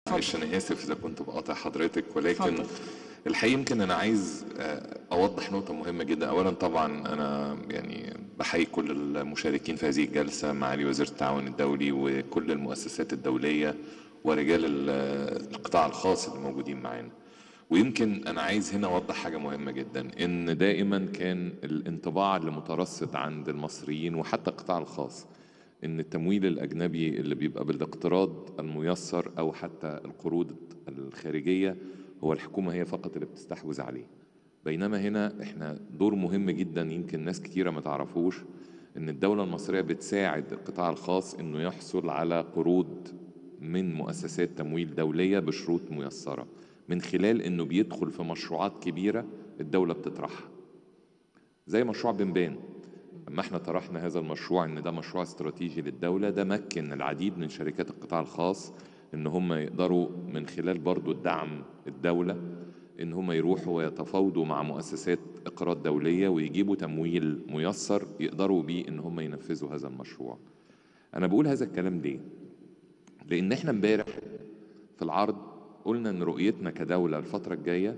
معلش انا اسف اذا كنت بقاطع حضرتك ولكن اتفضل. الحقيقه يمكن انا عايز آه، اوضح نقطه مهمه جدا اولا طبعا انا يعني بحيي كل المشاركين في هذه الجلسه معالي وزير التعاون الدولي وكل المؤسسات الدوليه ورجال ال- القطاع الخاص اللي موجودين معانا ويمكن انا عايز هنا اوضح حاجه مهمه جدا ان دائما كان الانطباع اللي مترصد عند المصريين وحتى القطاع الخاص ان التمويل الاجنبي اللي بيبقى بالاقتراض الميسر او حتى القروض الخارجيه هو الحكومه هي فقط اللي بتستحوذ عليه بينما هنا احنا دور مهم جدا يمكن ناس كتيره ما تعرفوش ان الدوله المصريه بتساعد القطاع الخاص انه يحصل على قروض من مؤسسات تمويل دوليه بشروط ميسره من خلال انه بيدخل في مشروعات كبيره الدوله بتطرحها زي مشروع بنبان لما احنا طرحنا هذا المشروع ان ده مشروع استراتيجي للدولة ده مكن العديد من شركات القطاع الخاص ان هم يقدروا من خلال برضو الدعم الدولة ان هم يروحوا ويتفاوضوا مع مؤسسات اقراض دولية ويجيبوا تمويل ميسر يقدروا بيه ان هم ينفذوا هذا المشروع انا بقول هذا الكلام ليه لان احنا امبارح في العرض قلنا ان رؤيتنا كدولة الفترة الجاية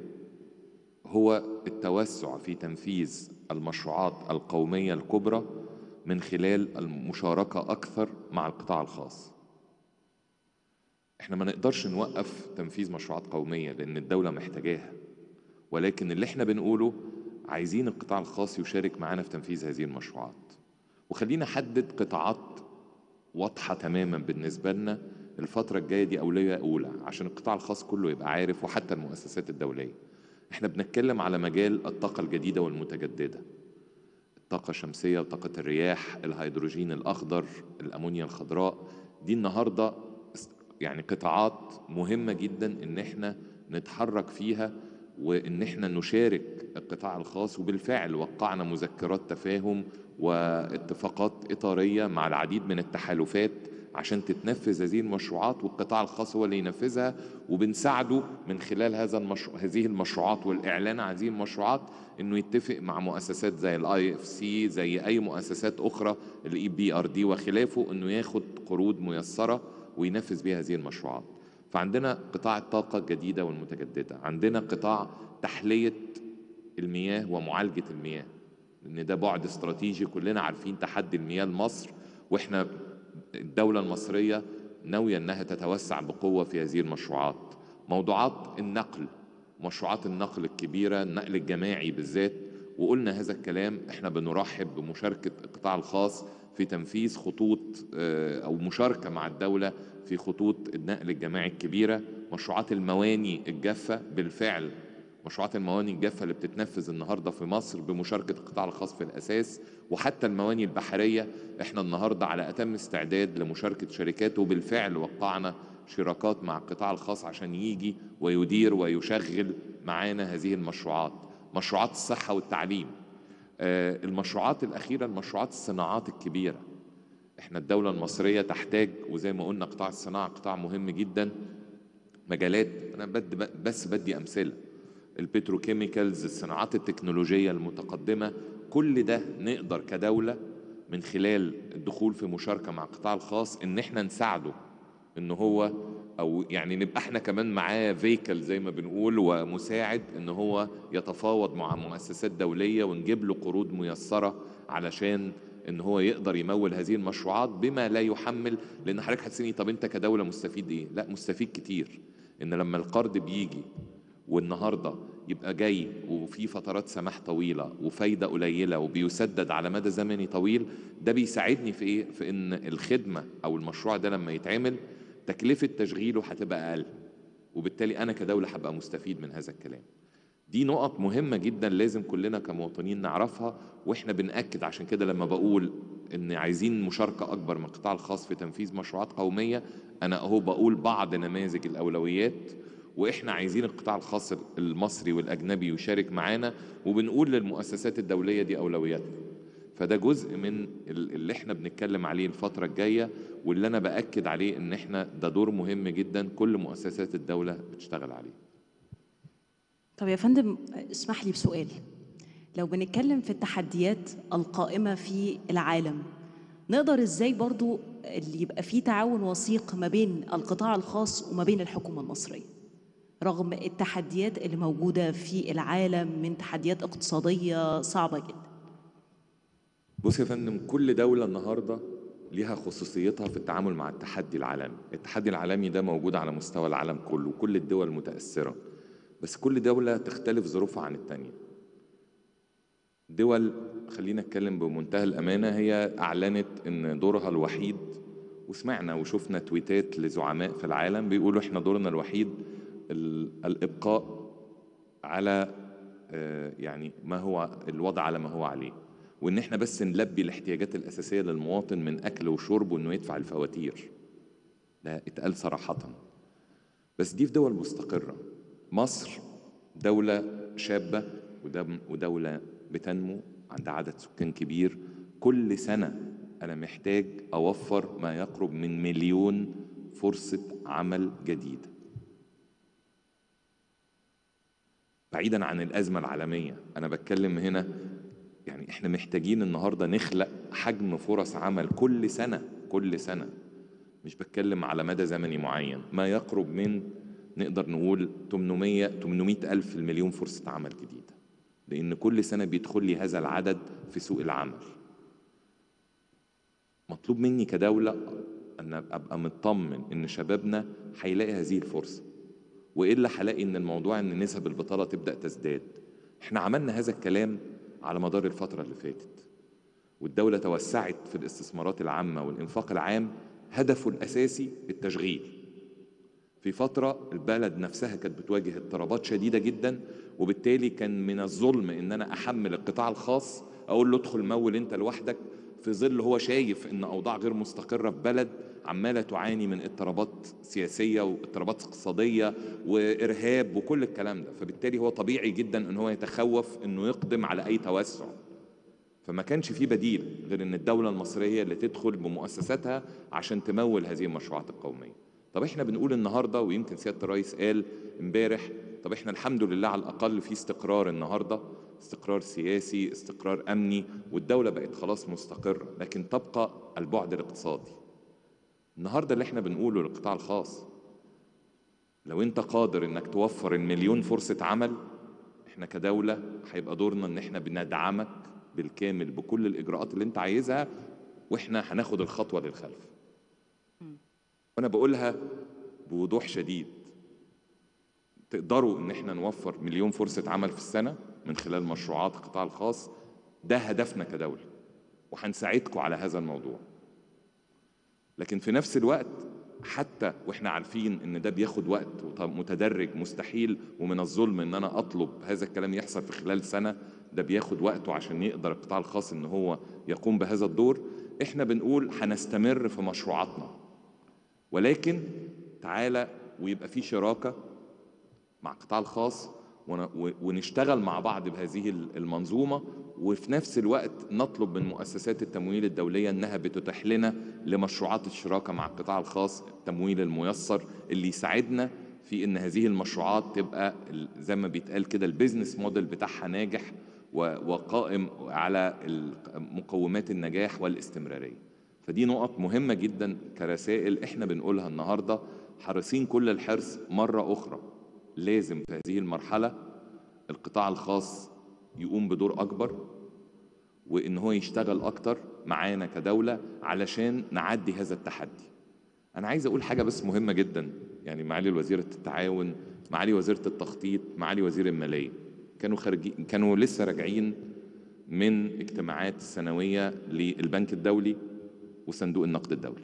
هو التوسع في تنفيذ المشروعات القومية الكبرى من خلال المشاركة أكثر مع القطاع الخاص احنا ما نقدرش نوقف تنفيذ مشروعات قومية لأن الدولة محتاجاها ولكن اللي احنا بنقوله عايزين القطاع الخاص يشارك معانا في تنفيذ هذه المشروعات وخلينا نحدد قطاعات واضحة تماما بالنسبة لنا الفترة الجاية دي أولوية أولى عشان القطاع الخاص كله يبقى عارف وحتى المؤسسات الدولية احنا بنتكلم على مجال الطاقة الجديدة والمتجددة الطاقة الشمسية وطاقة الرياح الهيدروجين الأخضر الأمونيا الخضراء دي النهاردة اس- يعني قطاعات مهمة جدا إن احنا نتحرك فيها وإن احنا نشارك القطاع الخاص وبالفعل وقعنا مذكرات تفاهم واتفاقات إطارية مع العديد من التحالفات عشان تتنفذ هذه المشروعات والقطاع الخاص هو اللي ينفذها وبنساعده من خلال هذا المشروع هذه المشروعات والاعلان عن هذه المشروعات انه يتفق مع مؤسسات زي الاي اف سي زي اي مؤسسات اخرى الاي بي ار دي وخلافه انه ياخد قروض ميسره وينفذ بها هذه المشروعات فعندنا قطاع الطاقه الجديده والمتجدده عندنا قطاع تحليه المياه ومعالجه المياه لان ده بعد استراتيجي كلنا عارفين تحدي المياه لمصر واحنا الدولة المصرية ناوية أنها تتوسع بقوة في هذه المشروعات موضوعات النقل مشروعات النقل الكبيرة النقل الجماعي بالذات وقلنا هذا الكلام احنا بنرحب بمشاركة القطاع الخاص في تنفيذ خطوط آه، أو مشاركة مع الدولة في خطوط النقل الجماعي الكبيرة مشروعات المواني الجافة بالفعل مشروعات المواني الجافة اللي بتتنفذ النهاردة في مصر بمشاركة القطاع الخاص في الأساس وحتى المواني البحرية احنا النهاردة على أتم استعداد لمشاركة شركات وبالفعل وقعنا شراكات مع القطاع الخاص عشان يجي ويدير ويشغل معانا هذه المشروعات مشروعات الصحة والتعليم آه، المشروعات الأخيرة المشروعات الصناعات الكبيرة احنا الدولة المصرية تحتاج وزي ما قلنا قطاع الصناعة قطاع مهم جدا مجالات انا بد بس بدي امثله البتروكيميكالز الصناعات التكنولوجيه المتقدمه كل ده نقدر كدوله من خلال الدخول في مشاركه مع القطاع الخاص ان احنا نساعده ان هو او يعني نبقى احنا كمان معاه فيكل زي ما بنقول ومساعد ان هو يتفاوض مع مؤسسات دوليه ونجيب له قروض ميسره علشان ان هو يقدر يمول هذه المشروعات بما لا يحمل لان حضرتك هتسالني طب انت كدوله مستفيد ايه؟ لا مستفيد كتير ان لما القرض بيجي والنهارده يبقى جاي وفي فترات سماح طويله وفايده قليله وبيسدد على مدى زمني طويل ده بيساعدني في ايه؟ في ان الخدمه او المشروع ده لما يتعمل تكلفه تشغيله هتبقى اقل وبالتالي انا كدوله هبقى مستفيد من هذا الكلام. دي نقط مهمة جدا لازم كلنا كمواطنين نعرفها واحنا بنأكد عشان كده لما بقول ان عايزين مشاركة اكبر من القطاع الخاص في تنفيذ مشروعات قومية انا اهو بقول بعض نماذج الاولويات واحنا عايزين القطاع الخاص المصري والاجنبي يشارك معانا وبنقول للمؤسسات الدولية دي اولوياتنا فده جزء من ال- اللي احنا بنتكلم عليه الفترة الجاية واللي انا بأكد عليه ان احنا ده دور مهم جدا كل مؤسسات الدولة بتشتغل عليه طب يا فندم اسمح لي بسؤال لو بنتكلم في التحديات القائمة في العالم نقدر ازاي برضو اللي يبقى فيه تعاون وثيق ما بين القطاع الخاص وما بين الحكومة المصرية رغم التحديات اللي موجودة في العالم من تحديات اقتصادية صعبة جدا بص يا فندم كل دولة النهاردة ليها خصوصيتها في التعامل مع التحدي العالمي التحدي العالمي ده موجود على مستوى العالم كله كل الدول متأثرة بس كل دولة تختلف ظروفها عن التانية دول خلينا نتكلم بمنتهى الأمانة هي أعلنت إن دورها الوحيد وسمعنا وشفنا تويتات لزعماء في العالم بيقولوا إحنا دورنا الوحيد ال- الإبقاء على آه، يعني ما هو الوضع على ما هو عليه وإن إحنا بس نلبي الاحتياجات الأساسية للمواطن من أكل وشرب وإنه يدفع الفواتير ده اتقال صراحةً بس دي في دول مستقرة مصر دولة شابة ودم- ودولة بتنمو عندها عدد سكان كبير كل سنة أنا محتاج أوفر ما يقرب من مليون فرصة عمل جديدة بعيدا عن الأزمة العالمية أنا بتكلم هنا يعني إحنا محتاجين النهاردة نخلق حجم فرص عمل كل سنة كل سنة مش بتكلم على مدى زمني معين ما يقرب من نقدر نقول 800 800 ألف المليون فرصة عمل جديدة لأن كل سنة بيدخل لي هذا العدد في سوق العمل مطلوب مني كدولة أن أبقى مطمن إن شبابنا هيلاقي هذه الفرصة وإلا هلاقي إن الموضوع إن نسب البطالة تبدأ تزداد إحنا عملنا هذا الكلام على مدار الفترة اللي فاتت والدولة توسعت في الاستثمارات العامة والإنفاق العام هدفه الأساسي التشغيل في فترة البلد نفسها كانت بتواجه اضطرابات شديدة جدا وبالتالي كان من الظلم ان انا احمل القطاع الخاص اقول له ادخل مول انت لوحدك في ظل هو شايف ان اوضاع غير مستقرة في بلد عمالة تعاني من اضطرابات سياسية واضطرابات اقتصادية وارهاب وكل الكلام ده فبالتالي هو طبيعي جدا ان هو يتخوف انه يقدم على اي توسع فما كانش في بديل غير ان الدولة المصرية اللي تدخل بمؤسساتها عشان تمول هذه المشروعات القومية طب احنا بنقول النهاردة ويمكن سيادة الرئيس قال امبارح طب احنا الحمد لله على الأقل في استقرار النهاردة استقرار سياسي استقرار أمني والدولة بقت خلاص مستقرة لكن تبقى البعد الاقتصادي النهاردة اللي احنا بنقوله للقطاع الخاص لو انت قادر انك توفر المليون فرصة عمل احنا كدولة هيبقى دورنا ان احنا بندعمك بالكامل بكل الاجراءات اللي انت عايزها واحنا هناخد الخطوة للخلف وانا بقولها بوضوح شديد تقدروا ان احنا نوفر مليون فرصة عمل في السنة من خلال مشروعات القطاع الخاص ده هدفنا كدولة وهنساعدكم على هذا الموضوع لكن في نفس الوقت حتى واحنا عارفين ان ده بياخد وقت وط- متدرج مستحيل ومن الظلم ان انا اطلب هذا الكلام يحصل في خلال سنه ده بياخد وقته عشان يقدر القطاع الخاص ان هو يقوم بهذا الدور احنا بنقول هنستمر في مشروعاتنا ولكن تعالى ويبقى في شراكه مع القطاع الخاص ون- و- ونشتغل مع بعض بهذه ال- المنظومة وفي نفس الوقت نطلب من مؤسسات التمويل الدولية أنها بتتيح لنا لمشروعات الشراكة مع القطاع الخاص التمويل الميسر اللي يساعدنا في أن هذه المشروعات تبقى ال- زي ما بيتقال كده البيزنس موديل بتاعها ناجح و- وقائم على ال- مقومات النجاح والاستمرارية فدي نقط مهمة جدا كرسائل احنا بنقولها النهاردة حريصين كل الحرص مرة أخرى لازم في هذه المرحلة القطاع الخاص يقوم بدور أكبر وإن هو يشتغل أكتر معانا كدولة علشان نعدي هذا التحدي أنا عايز أقول حاجة بس مهمة جدا يعني معالي وزيرة التعاون معالي وزيرة التخطيط معالي وزير المالية كانوا خارجين كانوا لسه راجعين من اجتماعات السنوية للبنك الدولي وصندوق النقد الدولي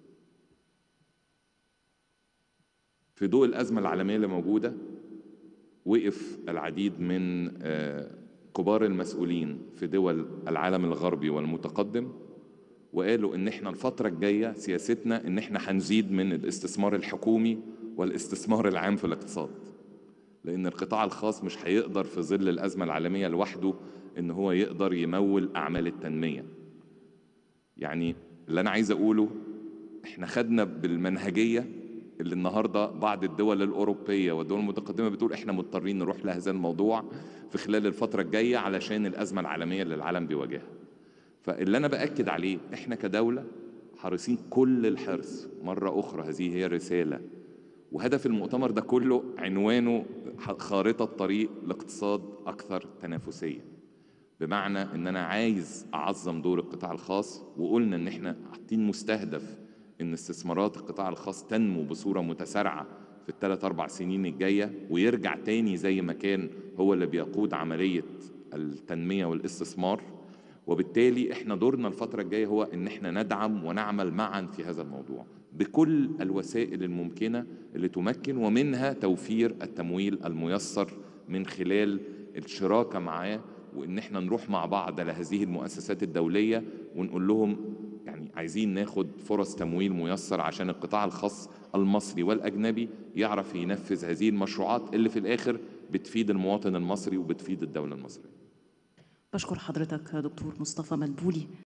في ضوء الأزمة العالمية اللي موجودة وقف العديد من آه، كبار المسؤولين في دول العالم الغربي والمتقدم وقالوا ان احنا الفترة الجاية سياستنا ان احنا هنزيد من الاستثمار الحكومي والاستثمار العام في الاقتصاد لان القطاع الخاص مش هيقدر في ظل الأزمة العالمية لوحده ان هو يقدر يمول أعمال التنمية يعني اللي انا عايز اقوله احنا خدنا بالمنهجيه اللي النهارده بعض الدول الاوروبيه والدول المتقدمه بتقول احنا مضطرين نروح لهذا الموضوع في خلال الفتره الجايه علشان الازمه العالميه اللي العالم بيواجهها فاللي انا باكد عليه احنا كدوله حريصين كل الحرص مره اخرى هذه هي الرساله وهدف المؤتمر ده كله عنوانه خارطه طريق لاقتصاد اكثر تنافسيه بمعنى ان انا عايز اعظم دور القطاع الخاص وقلنا ان احنا حاطين مستهدف ان استثمارات القطاع الخاص تنمو بصوره متسارعه في الثلاث اربع سنين الجايه ويرجع تاني زي ما كان هو اللي بيقود عمليه التنميه والاستثمار وبالتالي احنا دورنا الفتره الجايه هو ان احنا ندعم ونعمل معا في هذا الموضوع بكل الوسائل الممكنه اللي تمكن ومنها توفير التمويل الميسر من خلال الشراكه معاه وان احنا نروح مع بعض لهذه المؤسسات الدوليه ونقول لهم يعني عايزين ناخد فرص تمويل ميسر عشان القطاع الخاص المصري والاجنبي يعرف ينفذ هذه المشروعات اللي في الاخر بتفيد المواطن المصري وبتفيد الدوله المصريه بشكر حضرتك دكتور مصطفى مدبولي